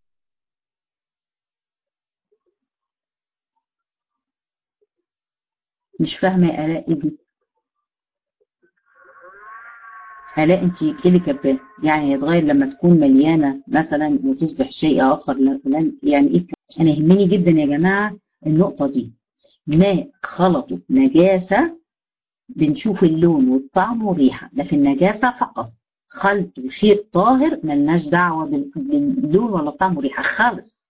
A: مش فاهمة يا آلاء ايه دي آلاء انت ايه اللي كاتباه يعني يتغير لما تكون مليانة مثلا وتصبح شيء آخر يعني ايه أنا يهمني جدا يا جماعة النقطة دي ماء خلطه نجاسة بنشوف اللون والطعم والريحة ده في النجاسة فقط خلط شيء طاهر ملناش دعوة باللون ولا الطعم والريحة خالص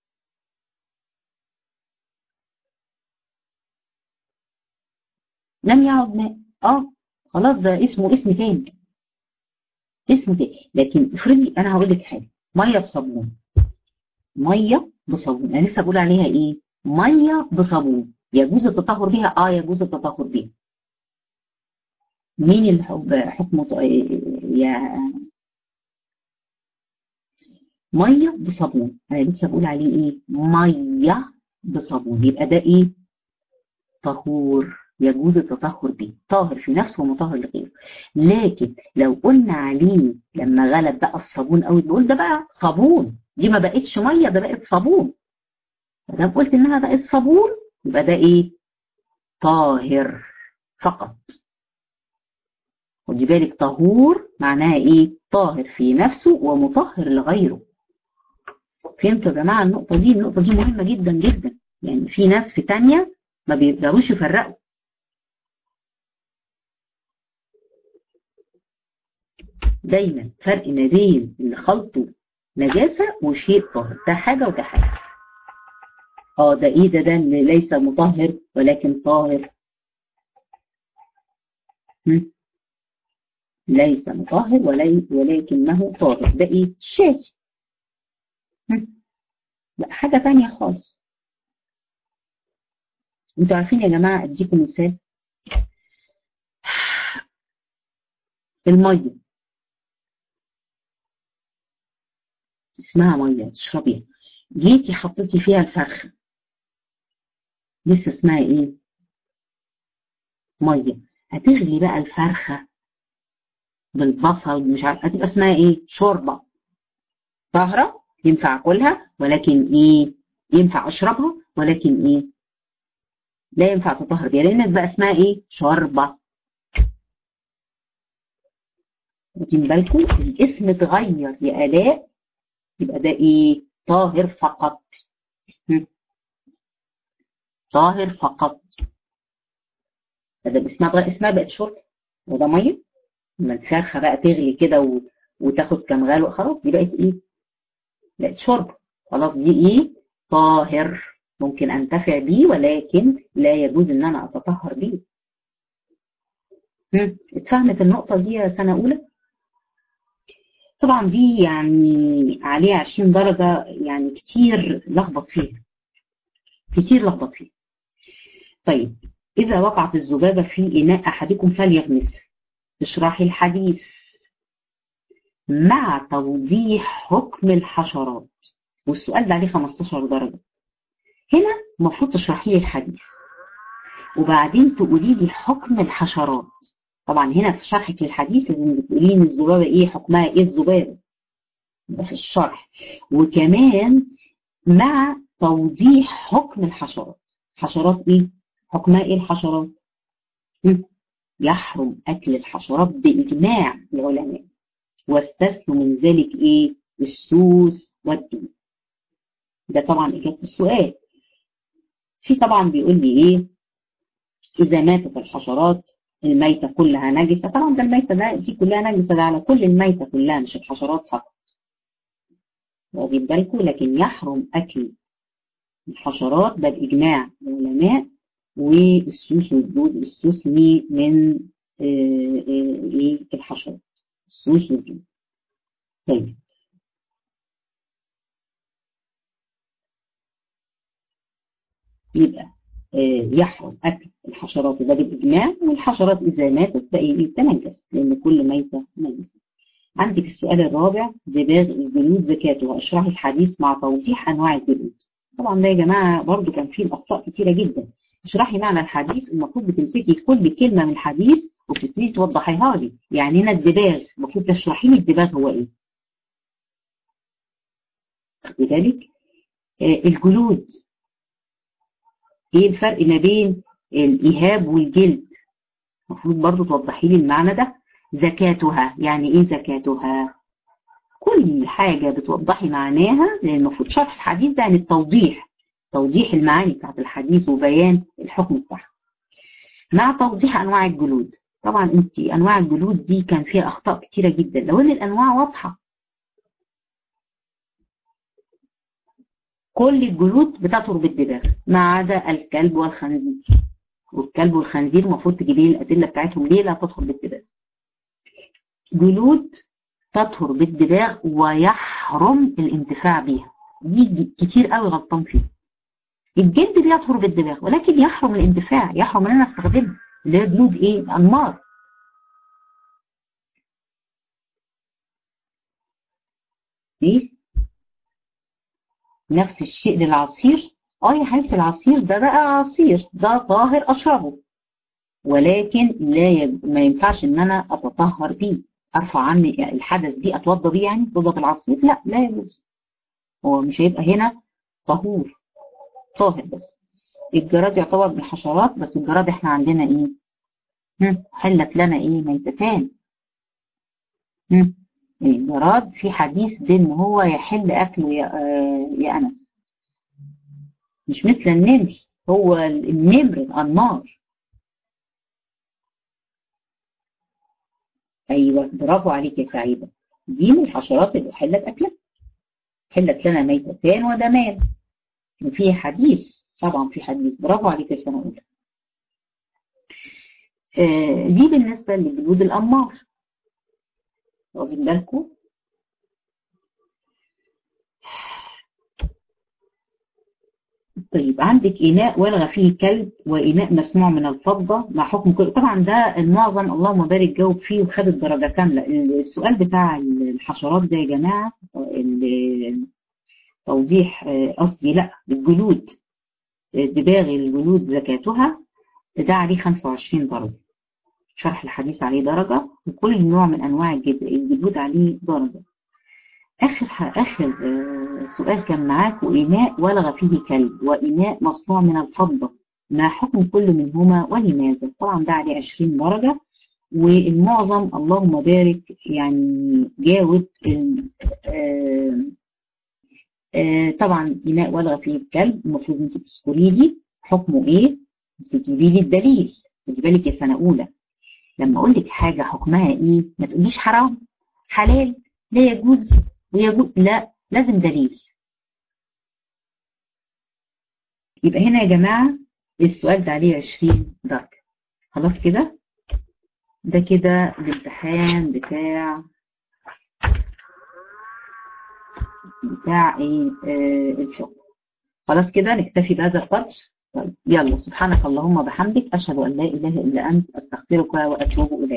A: لم يعد ماء اه خلاص ده اسمه اسم تاني اسم تاني لكن افرضي انا هقول لك حاجه ميه بصابون ميه بصابون انا لسه بقول عليها ايه ميه بصابون يجوز التطهر بها اه يجوز التطهر بها مين اللي حكمه يا ميه بصابون انا لسه بقول عليه ايه ميه بصابون يبقى ده ايه طهور يجوز التطهر به طاهر في نفسه ومطهر لغيره لكن لو قلنا عليه لما غلب بقى الصابون قوي بنقول ده بقى صابون دي ما بقتش ميه ده بقت صابون فدام قلت انها بقت صابون يبقى ده ايه طاهر فقط خدي بالك طهور معناها ايه طاهر في نفسه ومطهر لغيره فهمتوا يا جماعه النقطه دي النقطه دي مهمه جدا جدا يعني في ناس في تانية ما بيقدروش يفرقوا دايما فرق ما بين اللي خلطه نجاسة وشيء طاهر ده حاجة وده حاجة اه ده ايه ده ده اللي ليس مطهر ولكن طاهر هم؟ ليس مطهر ولي ولكنه طاهر ده ايه شاي لا حاجة تانية خالص انتوا عارفين يا جماعة اديكم مثال المية اسمها ميه تشربيها جيتي حطيتي فيها الفرخه لسه اسمها ايه ميه هتغلي بقى الفرخه بالبصل مش عارف هتبقى اسمها ايه شوربه طاهره ينفع اكلها ولكن ايه ينفع اشربها ولكن ايه لا ينفع تطهر بيها لان بقى اسمها ايه شوربه واخدين بالكم الاسم اتغير يا الاء يبقى ده ايه طاهر فقط طاهر فقط ده اسمها اسمها بقت شرب وده ميه لما الفرخه بقى تغلي كده و... وتاخد كام غلو خلاص دي بقت ايه بقت شرب خلاص دي ايه طاهر ممكن انتفع بيه ولكن لا يجوز ان انا اتطهر بيه اتفهمت النقطه دي يا سنه اولى طبعا دي يعني عليها 20 درجة يعني كتير لخبط فيها كتير لخبط فيها طيب إذا وقعت الذبابة في إناء أحدكم فليغمس اشرحي الحديث مع توضيح حكم الحشرات والسؤال ده عليه 15 درجة هنا المفروض تشرحي لي الحديث وبعدين تقولي لي حكم الحشرات طبعا هنا في شرحك للحديث لازم تقولي لي الذبابه ايه حكمها ايه الذبابه ده في الشرح وكمان مع توضيح حكم الحشرات حشرات ايه حكمها ايه الحشرات يحرم اكل الحشرات باجماع العلماء واستثنوا من ذلك ايه السوس والدين ده طبعا اجابه السؤال في طبعا بيقول لي ايه إذا ماتت الحشرات الميتة كلها نجسة طبعا ده الميتة ده دي كلها نجسة ده على كل الميتة كلها مش الحشرات فقط واخدين بالكم لكن يحرم أكل الحشرات ده بإجماع العلماء والسوس والدود استثني من ايه الحشرات السوس والدود طيب يبقى يحرم أكل الحشرات ده بالإجماع والحشرات إذا ماتت فإيه تنجس لأن كل ميتة نجسة. عندك السؤال الرابع دباغ الجلود زكاته اشرح الحديث مع توضيح أنواع الجلود. طبعا ده يا جماعة برضو كان فيه أخطاء كتيرة جدا. اشرحي معنى الحديث المفروض بتمسكي كل كلمة من الحديث وبتبتدي توضحيها لي. يعني هنا الدباغ المفروض تشرحي لي الدباغ هو إيه. لذلك آه الجلود ايه الفرق ما بين الايهاب والجلد المفروض برضو توضحي لي المعنى ده زكاتها يعني ايه زكاتها كل حاجه بتوضحي معناها لان المفروض شرح الحديث ده يعني التوضيح توضيح المعاني بتاعت الحديث وبيان الحكم بتاعها مع توضيح انواع الجلود طبعا انت انواع الجلود دي كان فيها اخطاء كتيره جدا لو ان الانواع واضحه كل الجلود بتطهر بالدباغ ما عدا الكلب والخنزير والكلب والخنزير المفروض تجيبي لي الادله بتاعتهم ليه لا تطهر بالدباغ جلود تطهر بالدباغ ويحرم الانتفاع بيها دي كتير قوي غلطان فيها الجلد بيطهر بالدباغ ولكن يحرم الانتفاع يحرم ان انا استخدمه اللي هي جلود ايه انمار ايه نفس الشيء للعصير اه يا حبيبتي العصير ده بقى عصير ده طاهر اشربه ولكن لا يج... ما ينفعش ان انا اتطهر بيه ارفع عني الحدث دي اتوضى بيه يعني اتوضى بالعصير لا لا يجوز هو مش هيبقى هنا طهور طاهر بس الجراد يعتبر من الحشرات بس الجراد احنا عندنا ايه هم. حلت لنا ايه ميتتان هم. الجراد في حديث بان هو يحل اكله يا, آه يا انس مش مثل النمر هو النمر النار ايوه برافو عليك يا سعيده دي من الحشرات اللي حلت اكلها حلت لنا ميتتان ودمان وفي حديث طبعا في حديث برافو عليك يا سنه اولى آه دي بالنسبه لجلود الامار واخدين بالكم طيب عندك إناء ولغ فيه كلب وإناء مسموع من الفضة مع حكم كل طبعا ده المعظم اللهم بارك جاوب فيه وخد الدرجة كاملة السؤال بتاع الحشرات ده يا جماعة توضيح قصدي لا الجلود دباغ الجلود زكاتها ده عليه 25 درجة شرح الحديث عليه درجة وكل نوع من أنواع الجلود عليه درجة آخر آخر سؤال كان معاك وإناء ولغ فيه كلب وإناء مصنوع من الفضة ما حكم كل منهما ولماذا؟ طبعا ده عليه 20 درجة والمعظم اللهم بارك يعني جاوب آه آه طبعا إناء ولغ فيه الكلب المفروض أنت تذكري لي حكمه إيه؟ تجيبي لي الدليل خدي بالك يا سنة أولى لما أقول لك حاجة حكمها إيه؟ ما تقوليش حرام حلال لا يجوز ويجوز لا لازم دليل يبقى هنا يا جماعة السؤال ده عليه 20 درجة خلاص كده ده كده الامتحان بتاع بتاع ايه آه الفقه خلاص كده نكتفي بهذا القدر طيب يلا سبحانك اللهم وبحمدك اشهد ان لا اله الا انت استغفرك واتوب اليك